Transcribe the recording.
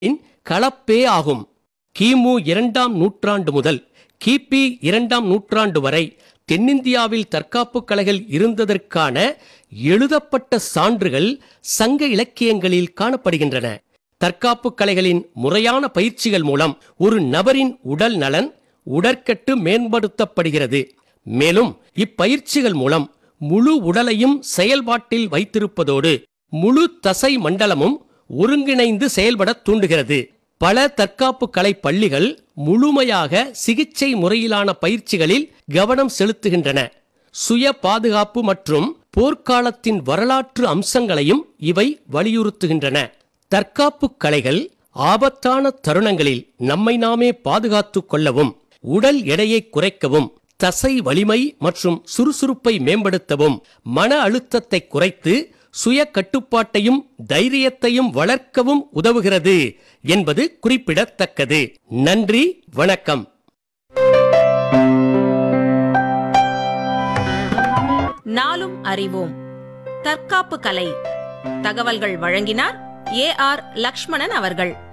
இன் கலப்பே ஆகும் கிமு இரண்டாம் நூற்றாண்டு முதல் கிபி இரண்டாம் நூற்றாண்டு வரை தென்னிந்தியாவில் தற்காப்புக் கலைகள் இருந்ததற்கான எழுதப்பட்ட சான்றுகள் சங்க இலக்கியங்களில் காணப்படுகின்றன தற்காப்புக் கலைகளின் முறையான பயிற்சிகள் மூலம் ஒரு நபரின் உடல் நலன் உடற்கட்டு மேம்படுத்தப்படுகிறது மேலும் இப்பயிற்சிகள் மூலம் முழு உடலையும் செயல்பாட்டில் வைத்திருப்பதோடு முழு தசை மண்டலமும் ஒருங்கிணைந்து செயல்பட தூண்டுகிறது பல தற்காப்பு கலை பள்ளிகள் முழுமையாக சிகிச்சை முறையிலான பயிற்சிகளில் கவனம் செலுத்துகின்றன சுய பாதுகாப்பு மற்றும் போர்க்காலத்தின் வரலாற்று அம்சங்களையும் இவை வலியுறுத்துகின்றன தற்காப்பு கலைகள் ஆபத்தான தருணங்களில் நம்மை நாமே பாதுகாத்துக் கொள்ளவும் உடல் எடையை குறைக்கவும் தசை வலிமை மற்றும் சுறுசுறுப்பை மேம்படுத்தவும் மன அழுத்தத்தை குறைத்து சுய கட்டுப்பாட்டையும் தைரியத்தையும் வளர்க்கவும் உதவுகிறது என்பது குறிப்பிடத்தக்கது நன்றி வணக்கம் நாளும் அறிவோம் தற்காப்பு கலை தகவல்கள் வழங்கினார் ஏ ஆர் லக்ஷ்மணன் அவர்கள்